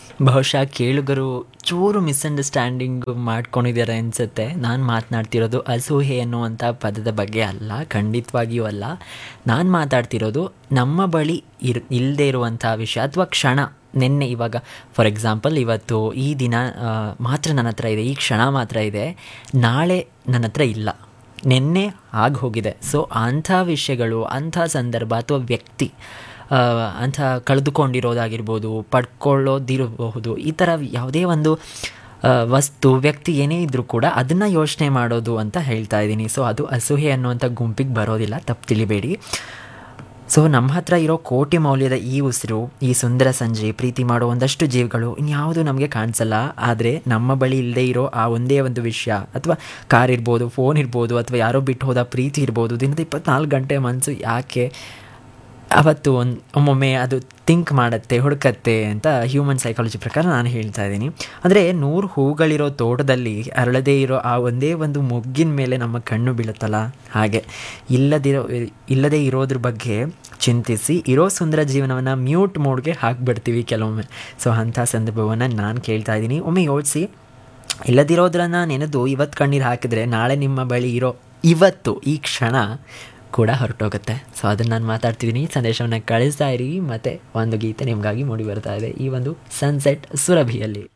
ಬಹುಶಃ ಕೇಳುಗರು ಚೂರು ಮಿಸ್ಅಂಡರ್ಸ್ಟ್ಯಾಂಡಿಂಗ್ ಮಾಡ್ಕೊಂಡಿದ್ದಾರೆ ಅನಿಸುತ್ತೆ ನಾನು ಮಾತನಾಡ್ತಿರೋದು ಅಸೂಹೆ ಅನ್ನುವಂಥ ಪದದ ಬಗ್ಗೆ ಅಲ್ಲ ಖಂಡಿತವಾಗಿಯೂ ಅಲ್ಲ ನಾನು ಮಾತಾಡ್ತಿರೋದು ನಮ್ಮ ಬಳಿ ಇರ್ ಇಲ್ಲದೆ ಇರುವಂಥ ವಿಷಯ ಅಥವಾ ಕ್ಷಣ ನಿನ್ನೆ ಇವಾಗ ಫಾರ್ ಎಕ್ಸಾಂಪಲ್ ಇವತ್ತು ಈ ದಿನ ಆ, ಮಾತ್ರ ನನ್ನ ಹತ್ರ ಇದೆ ಈ ಕ್ಷಣ ಮಾತ್ರ ಇದೆ ನಾಳೆ ನನ್ನ ಹತ್ರ ಇಲ್ಲ ನಿನ್ನೆ ಆಗಿ ಹೋಗಿದೆ ಸೊ ಅಂಥ ವಿಷಯಗಳು ಅಂಥ ಸಂದರ್ಭ ಅಥವಾ ವ್ಯಕ್ತಿ ಆ, ಅಂಥ ಕಳೆದುಕೊಂಡಿರೋದಾಗಿರ್ಬೋದು ಪಡ್ಕೊಳ್ಳೋದಿರಬಹುದು ಈ ಥರ ಯಾವುದೇ ಒಂದು ಆ, ವಸ್ತು ವ್ಯಕ್ತಿ ಏನೇ ಇದ್ದರೂ ಕೂಡ ಅದನ್ನು ಯೋಚನೆ ಮಾಡೋದು ಅಂತ ಹೇಳ್ತಾ ಇದ್ದೀನಿ ಸೊ ಅದು ಅಸೂಹೆ ಅನ್ನುವಂಥ ಗುಂಪಿಗೆ ಬರೋದಿಲ್ಲ ತಪ್ಪು ತಿಳಿಬೇಡಿ ಸೊ ನಮ್ಮ ಹತ್ರ ಇರೋ ಕೋಟಿ ಮೌಲ್ಯದ ಈ ಉಸಿರು ಈ ಸುಂದರ ಸಂಜೆ ಪ್ರೀತಿ ಮಾಡೋ ಒಂದಷ್ಟು ಜೀವಗಳು ಇನ್ಯಾವುದು ನಮಗೆ ಕಾಣಿಸಲ್ಲ ಆದರೆ ನಮ್ಮ ಬಳಿ ಇಲ್ಲದೆ ಇರೋ ಆ ಒಂದೇ ಒಂದು ವಿಷಯ ಅಥವಾ ಕಾರ್ ಇರ್ಬೋದು ಫೋನ್ ಇರ್ಬೋದು ಅಥವಾ ಯಾರೋ ಬಿಟ್ಟು ಹೋದ ಪ್ರೀತಿ ಇರ್ಬೋದು ದಿನದ ಇಪ್ಪತ್ನಾಲ್ಕು ಗಂಟೆ ಮನಸ್ಸು ಯಾಕೆ ಅವತ್ತು ಒಂದು ಒಮ್ಮೊಮ್ಮೆ ಅದು ಥಿಂಕ್ ಮಾಡುತ್ತೆ ಹುಡುಕತ್ತೆ ಅಂತ ಹ್ಯೂಮನ್ ಸೈಕಾಲಜಿ ಪ್ರಕಾರ ನಾನು ಹೇಳ್ತಾ ಇದ್ದೀನಿ ಅಂದರೆ ನೂರು ಹೂಗಳಿರೋ ತೋಟದಲ್ಲಿ ಅರಳದೇ ಇರೋ ಆ ಒಂದೇ ಒಂದು ಮೊಗ್ಗಿನ ಮೇಲೆ ನಮ್ಮ ಕಣ್ಣು ಬೀಳುತ್ತಲ್ಲ ಹಾಗೆ ಇಲ್ಲದಿರೋ ಇಲ್ಲದೇ ಇರೋದ್ರ ಬಗ್ಗೆ ಚಿಂತಿಸಿ ಇರೋ ಸುಂದರ ಜೀವನವನ್ನು ಮ್ಯೂಟ್ ಮೋಡ್ಗೆ ಹಾಕಿಬಿಡ್ತೀವಿ ಕೆಲವೊಮ್ಮೆ ಸೊ ಅಂಥ ಸಂದರ್ಭವನ್ನು ನಾನು ಕೇಳ್ತಾ ಇದ್ದೀನಿ ಒಮ್ಮೆ ಯೋಚಿಸಿ ಇಲ್ಲದಿರೋದ್ರನ್ನ ನೆನೆದು ಇವತ್ತು ಕಣ್ಣೀರು ಹಾಕಿದ್ರೆ ನಾಳೆ ನಿಮ್ಮ ಬಳಿ ಇರೋ ಇವತ್ತು ಈ ಕ್ಷಣ ಕೂಡ ಹೊರಟೋಗುತ್ತೆ ಸೊ ಅದನ್ನು ನಾನು ಮಾತಾಡ್ತಿದ್ದೀನಿ ಸಂದೇಶವನ್ನು ಕಳಿಸ್ತಾ ಇರಿ ಮತ್ತು ಒಂದು ಗೀತೆ ನಿಮಗಾಗಿ ಮೂಡಿ ಬರ್ತಾ ಇದೆ ಈ ಒಂದು ಸನ್ಸೆಟ್ ಸುರಭಿಯಲ್ಲಿ